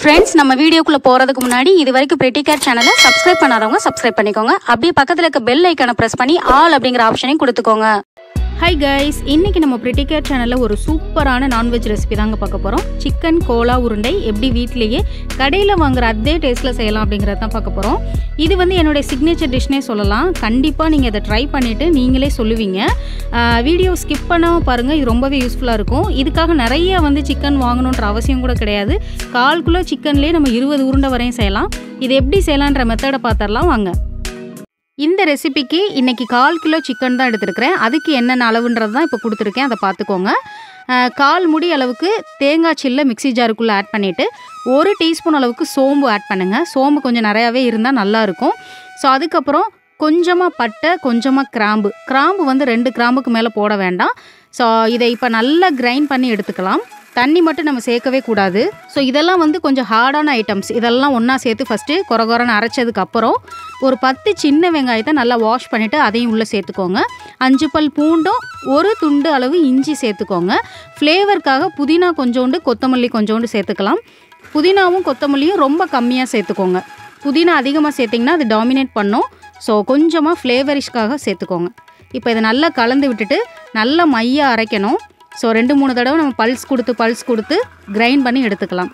friends நம்ம வீடியோக்குள்ள போறதுக்கு முன்னாடி இது வரைக்கும் பிரிட்டி கேர் சேனலை சப்ஸ்கிரைப் பண்ணாதவங்க சப்ஸ்கிரைப் பண்ணிக்கோங்க அப்படியே பக்கத்துல இருக்க பெல் ஐக்கானை பிரஸ் பண்ணி ஆல் அப்படிங்கிற ஆப்ஷனையும் கொடுத்துக்கோங்க ஹை கைஸ் இன்னைக்கு நம்ம பிரிட்டி கேர் சேனலில் ஒரு சூப்பரான நான்வெஜ் ரெசிபி தாங்க பார்க்க போகிறோம் சிக்கன் கோலா உருண்டை எப்படி வீட்லேயே கடையில் வாங்குற அதே டேஸ்ட்டில் செய்யலாம் அப்படிங்கிறத தான் பார்க்க போகிறோம் இது வந்து என்னுடைய சிக்னேச்சர் டிஷ்னே சொல்லலாம் கண்டிப்பாக நீங்கள் இதை ட்ரை பண்ணிவிட்டு நீங்களே சொல்லுவீங்க வீடியோ ஸ்கிப் பண்ணாமல் பாருங்கள் இது ரொம்பவே யூஸ்ஃபுல்லாக இருக்கும் இதுக்காக நிறைய வந்து சிக்கன் வாங்கணுன்ற அவசியம் கூட கிடையாது கால் கிலோ சிக்கன்லேயே நம்ம இருபது உருண்டை வரையும் செய்யலாம் இது எப்படி செய்யலான்ற மெத்தடை பார்த்துடலாம் வாங்க இந்த ரெசிபிக்கு இன்னைக்கு கால் கிலோ சிக்கன் தான் எடுத்துருக்கிறேன் அதுக்கு என்னென்ன அளவுன்றது தான் இப்போ கொடுத்துருக்கேன் அதை பார்த்துக்கோங்க அஹ், கால் முடி அளவுக்கு தேங்காய் சில்லை மிக்ஸி ஜாருக்குள்ளே ஆட் பண்ணிவிட்டு ஒரு டீஸ்பூன் அளவுக்கு சோம்பு ஆட் பண்ணுங்கள் சோம்பு கொஞ்சம் நிறையாவே இருந்தால் நல்லாயிருக்கும் ஸோ அதுக்கப்புறம் கொஞ்சமாக பட்டை கொஞ்சமாக கிராம்பு கிராம்பு வந்து ரெண்டு கிராம்புக்கு மேலே போட வேண்டாம் ஸோ இதை இப்போ நல்லா கிரைண்ட் பண்ணி எடுத்துக்கலாம் தண்ணி மட்டும் நம்ம சேர்க்கவே கூடாது ஸோ இதெல்லாம் வந்து கொஞ்சம் ஹார்டான ஐட்டம்ஸ் இதெல்லாம் ஒன்றா சேர்த்து ஃபஸ்ட்டு கொர கொரன்னு அரைச்சதுக்கு அப்புறம் ஒரு பத்து சின்ன வெங்காயத்தை நல்லா வாஷ் பண்ணிவிட்டு அதையும் உள்ளே சேர்த்துக்கோங்க அஞ்சு பல் பூண்டும் ஒரு துண்டு அளவு இஞ்சி சேர்த்துக்கோங்க ஃப்ளேவருக்காக புதினா கொஞ்சோண்டு கொத்தமல்லி கொஞ்சோண்டு சேர்த்துக்கலாம் புதினாவும் கொத்தமல்லியும் ரொம்ப கம்மியாக சேர்த்துக்கோங்க புதினா அதிகமாக சேர்த்திங்கன்னா அது டாமினேட் பண்ணும் ஸோ கொஞ்சமாக ஃப்ளேவரிஷ்காக சேர்த்துக்கோங்க இப்போ இதை நல்லா கலந்து விட்டுட்டு நல்லா மையாக அரைக்கணும் ஸோ ரெண்டு மூணு தடவை நம்ம பல்ஸ் கொடுத்து பல்ஸ் கொடுத்து கிரைண்ட் பண்ணி எடுத்துக்கலாம்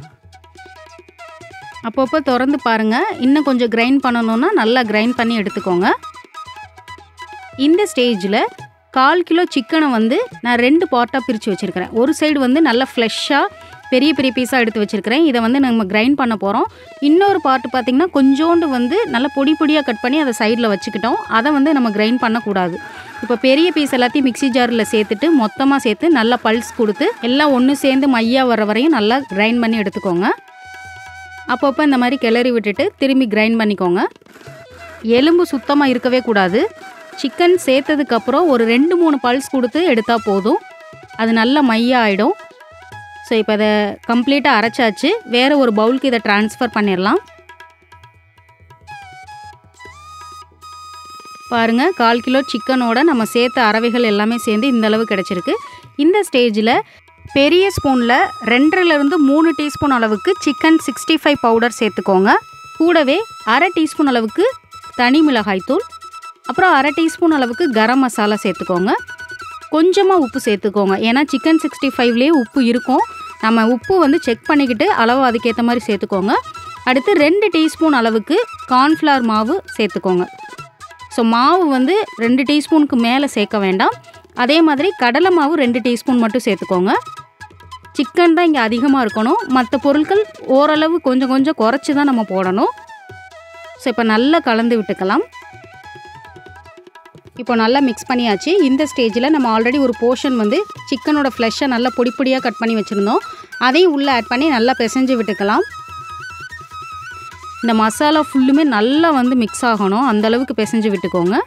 அப்பப்போ திறந்து பாருங்கள் இன்னும் கொஞ்சம் கிரைண்ட் பண்ணணுன்னா நல்லா கிரைண்ட் பண்ணி எடுத்துக்கோங்க இந்த ஸ்டேஜில் கால் கிலோ சிக்கனை வந்து நான் ரெண்டு பார்ட்டாக பிரித்து வச்சுருக்கிறேன் ஒரு சைடு வந்து நல்லா ஃப்ளெஷ்ஷாக பெரிய பெரிய பீஸாக எடுத்து வச்சுருக்கிறேன் இதை வந்து நம்ம கிரைண்ட் பண்ண போகிறோம் இன்னொரு பார்ட்டு பார்த்திங்கன்னா கொஞ்சோண்டு வந்து நல்லா பொடி பொடியாக கட் பண்ணி அதை சைடில் வச்சுக்கிட்டோம் அதை வந்து நம்ம கிரைண்ட் பண்ணக்கூடாது இப்போ பெரிய பீஸ் எல்லாத்தையும் மிக்ஸி ஜாரில் சேர்த்துட்டு மொத்தமாக சேர்த்து நல்லா பல்ஸ் கொடுத்து எல்லாம் ஒன்று சேர்ந்து மையாக வர வரையும் நல்லா கிரைண்ட் பண்ணி எடுத்துக்கோங்க அப்பப்போ இந்த மாதிரி கிளறி விட்டுட்டு திரும்பி கிரைண்ட் பண்ணிக்கோங்க எலும்பு சுத்தமாக இருக்கவே கூடாது சிக்கன் சேர்த்ததுக்கப்புறம் ஒரு ரெண்டு மூணு பல்ஸ் கொடுத்து எடுத்தால் போதும் அது நல்லா மையாக ஆகிடும் ஸோ இப்போ அதை கம்ப்ளீட்டாக அரைச்சாச்சு வேறு ஒரு பவுலுக்கு இதை ட்ரான்ஸ்ஃபர் பண்ணிடலாம் பாருங்கள் கால் கிலோ சிக்கனோட நம்ம சேர்த்த அரவைகள் எல்லாமே சேர்ந்து இந்த அளவு கிடச்சிருக்கு இந்த ஸ்டேஜில் பெரிய ஸ்பூனில் ரெண்டரைலேருந்து மூணு டீஸ்பூன் அளவுக்கு சிக்கன் சிக்ஸ்டி ஃபைவ் பவுடர் சேர்த்துக்கோங்க கூடவே அரை டீஸ்பூன் அளவுக்கு தனி மிளகாய் தூள் அப்புறம் அரை டீஸ்பூன் அளவுக்கு கரம் மசாலா சேர்த்துக்கோங்க கொஞ்சமாக உப்பு சேர்த்துக்கோங்க ஏன்னா சிக்கன் சிக்ஸ்டி ஃபைவ்லேயே உப்பு இருக்கும் நம்ம உப்பு வந்து செக் பண்ணிக்கிட்டு அளவு அதுக்கேற்ற மாதிரி சேர்த்துக்கோங்க அடுத்து ரெண்டு டீஸ்பூன் அளவுக்கு கார்ன்ஃப்ளவர் மாவு சேர்த்துக்கோங்க ஸோ மாவு வந்து ரெண்டு டீஸ்பூனுக்கு மேலே சேர்க்க வேண்டாம் அதே மாதிரி கடலை மாவு ரெண்டு டீஸ்பூன் மட்டும் சேர்த்துக்கோங்க சிக்கன் தான் இங்கே அதிகமாக இருக்கணும் மற்ற பொருட்கள் ஓரளவு கொஞ்சம் கொஞ்சம் குறைச்சி தான் நம்ம போடணும் ஸோ இப்போ நல்லா கலந்து விட்டுக்கலாம் இப்போ நல்லா மிக்ஸ் பண்ணியாச்சு இந்த ஸ்டேஜில் நம்ம ஆல்ரெடி ஒரு போர்ஷன் வந்து சிக்கனோட ஃப்ளெஷ்ஷை நல்லா பொடி பொடியாக கட் பண்ணி வச்சுருந்தோம் அதையும் உள்ளே ஆட் பண்ணி நல்லா பிசைஞ்சு விட்டுக்கலாம் இந்த மசாலா ஃபுல்லுமே நல்லா வந்து மிக்ஸ் ஆகணும் அந்த அளவுக்கு பிசைஞ்சு விட்டுக்கோங்க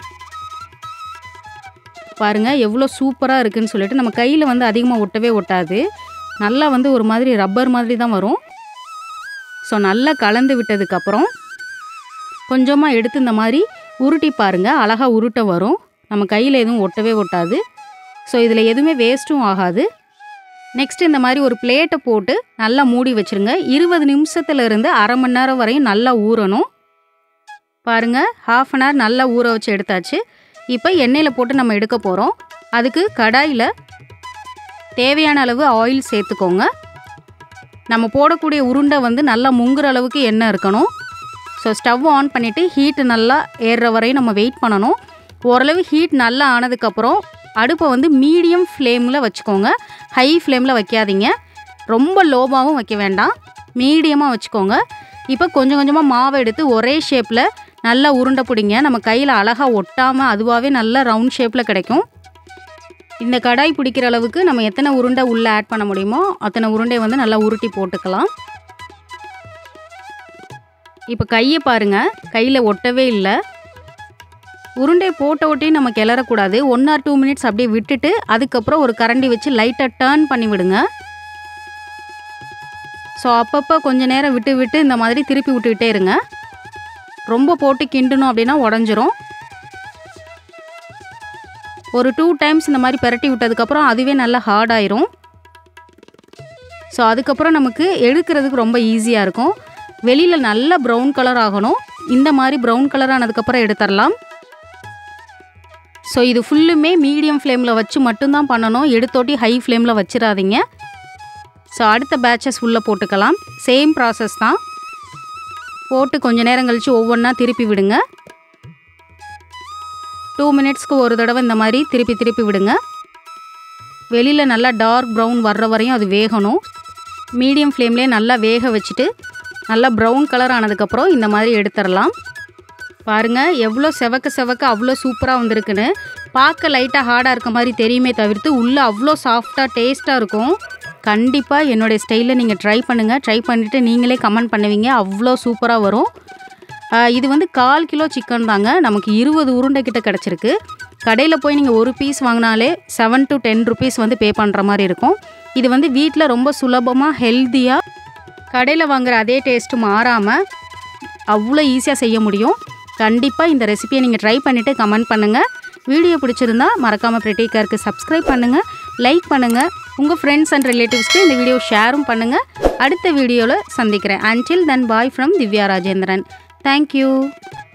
பாருங்கள் எவ்வளோ சூப்பராக இருக்குன்னு சொல்லிட்டு நம்ம கையில் வந்து அதிகமாக ஒட்டவே ஒட்டாது நல்லா வந்து ஒரு மாதிரி ரப்பர் மாதிரி தான் வரும் ஸோ நல்லா கலந்து விட்டதுக்கப்புறம் கொஞ்சமாக எடுத்து இந்த மாதிரி உருட்டி பாருங்கள் அழகாக உருட்ட வரும் நம்ம கையில் எதுவும் ஒட்டவே ஒட்டாது ஸோ இதில் எதுவுமே வேஸ்ட்டும் ஆகாது நெக்ஸ்ட் இந்த மாதிரி ஒரு பிளேட்டை போட்டு நல்லா மூடி வச்சுருங்க இருபது நிமிஷத்துல இருந்து அரை மணி நேரம் வரையும் நல்லா ஊறணும் பாருங்கள் ஹாஃப் அன் ஹவர் நல்லா ஊற வச்சு எடுத்தாச்சு இப்போ எண்ணெயில் போட்டு நம்ம எடுக்க போகிறோம் அதுக்கு கடாயில் தேவையான அளவு ஆயில் சேர்த்துக்கோங்க நம்ம போடக்கூடிய உருண்டை வந்து நல்லா முங்குற அளவுக்கு எண்ணெய் இருக்கணும் ஸோ ஸ்டவ் ஆன் பண்ணிவிட்டு ஹீட்டு நல்லா ஏறுற வரையும் நம்ம வெயிட் பண்ணணும் ஓரளவு ஹீட் நல்லா ஆனதுக்கப்புறம் அடுப்பை வந்து மீடியம் ஃப்ளேமில் வச்சுக்கோங்க ஹை ஃப்ளேமில் வைக்காதீங்க ரொம்ப லோவாகவும் வைக்க வேண்டாம் மீடியமாக வச்சுக்கோங்க இப்போ கொஞ்சம் கொஞ்சமாக மாவை எடுத்து ஒரே ஷேப்பில் நல்லா உருண்டை பிடிங்க நம்ம கையில் அழகாக ஒட்டாமல் அதுவாகவே நல்லா ரவுண்ட் ஷேப்பில் கிடைக்கும் இந்த கடாய் பிடிக்கிற அளவுக்கு நம்ம எத்தனை உருண்டை உள்ளே ஆட் பண்ண முடியுமோ அத்தனை உருண்டை வந்து நல்லா உருட்டி போட்டுக்கலாம் இப்போ கையை பாருங்கள் கையில் ஒட்டவே இல்லை உருண்டை போட்ட ஒட்டி நம்ம கிளறக்கூடாது ஒன் ஆர் டூ மினிட்ஸ் அப்படியே விட்டுட்டு அதுக்கப்புறம் ஒரு கரண்டி வச்சு லைட்டாக டேர்ன் பண்ணி விடுங்க ஸோ அப்பப்போ கொஞ்ச நேரம் விட்டு விட்டு இந்த மாதிரி திருப்பி விட்டுக்கிட்டே இருங்க ரொம்ப போட்டு கிண்டணும் அப்படின்னா உடஞ்சிரும் ஒரு டூ டைம்ஸ் இந்த மாதிரி பெரட்டி விட்டதுக்கப்புறம் அதுவே நல்லா ஹார்ட் ஆயிரும் ஸோ அதுக்கப்புறம் நமக்கு எடுக்கிறதுக்கு ரொம்ப ஈஸியாக இருக்கும் வெளியில் நல்ல ப்ரௌன் கலர் ஆகணும் இந்த மாதிரி ப்ரௌன் கலர் ஆனதுக்கப்புறம் எடுத்துடலாம் ஸோ இது ஃபுல்லுமே மீடியம் ஃப்ளேமில் வச்சு மட்டும்தான் பண்ணணும் எடுத்தோட்டி ஹை ஃப்ளேமில் வச்சிடாதீங்க ஸோ அடுத்த பேட்சஸ் உள்ளே போட்டுக்கலாம் சேம் ப்ராசஸ் தான் போட்டு கொஞ்ச நேரம் கழித்து ஒவ்வொன்றா திருப்பி விடுங்க டூ மினிட்ஸ்க்கு ஒரு தடவை இந்த மாதிரி திருப்பி திருப்பி விடுங்க வெளியில் நல்லா டார்க் ப்ரௌன் வர்ற வரையும் அது வேகணும் மீடியம் ஃப்ளேம்லேயே நல்லா வேக வச்சுட்டு நல்லா ப்ரௌன் கலர் ஆனதுக்கப்புறம் இந்த மாதிரி எடுத்துடலாம் பாருங்கள் எவ்வளோ செவக்க செவக்க அவ்வளோ சூப்பராக வந்திருக்குன்னு பார்க்க லைட்டாக ஹார்டாக இருக்க மாதிரி தெரியுமே தவிர்த்து உள்ளே அவ்வளோ சாஃப்டாக டேஸ்ட்டாக இருக்கும் கண்டிப்பாக என்னுடைய ஸ்டைலில் நீங்கள் ட்ரை பண்ணுங்கள் ட்ரை பண்ணிவிட்டு நீங்களே கமெண்ட் பண்ணுவீங்க அவ்வளோ சூப்பராக வரும் ஆஹ் இது வந்து கால் கிலோ சிக்கன் தாங்க நமக்கு இருபது உருண்டை கிட்ட கிடச்சிருக்கு கடையில் போய் நீங்கள் ஒரு பீஸ் வாங்கினாலே செவன் டு டென் ருபீஸ் வந்து பே பண்ணுற மாதிரி இருக்கும் இது வந்து வீட்டில் ரொம்ப சுலபமாக ஹெல்த்தியாக கடையில் வாங்குற அதே டேஸ்ட்டு மாறாமல் அவ்வளோ ஈஸியாக செய்ய முடியும் கண்டிப்பாக இந்த ரெசிபியை நீங்கள் ட்ரை பண்ணிவிட்டு கமெண்ட் பண்ணுங்கள் வீடியோ பிடிச்சிருந்தா மறக்காமல் ப்ரெட்டிகாருக்கு சப்ஸ்கிரைப் பண்ணுங்கள் லைக் பண்ணுங்கள் உங்கள் ஃப்ரெண்ட்ஸ் அண்ட் ரிலேட்டிவ்ஸ்க்கு இந்த வீடியோ ஷேரும் பண்ணுங்கள் அடுத்த வீடியோவில் சந்திக்கிறேன் until then bye from Divya Rajendran thank you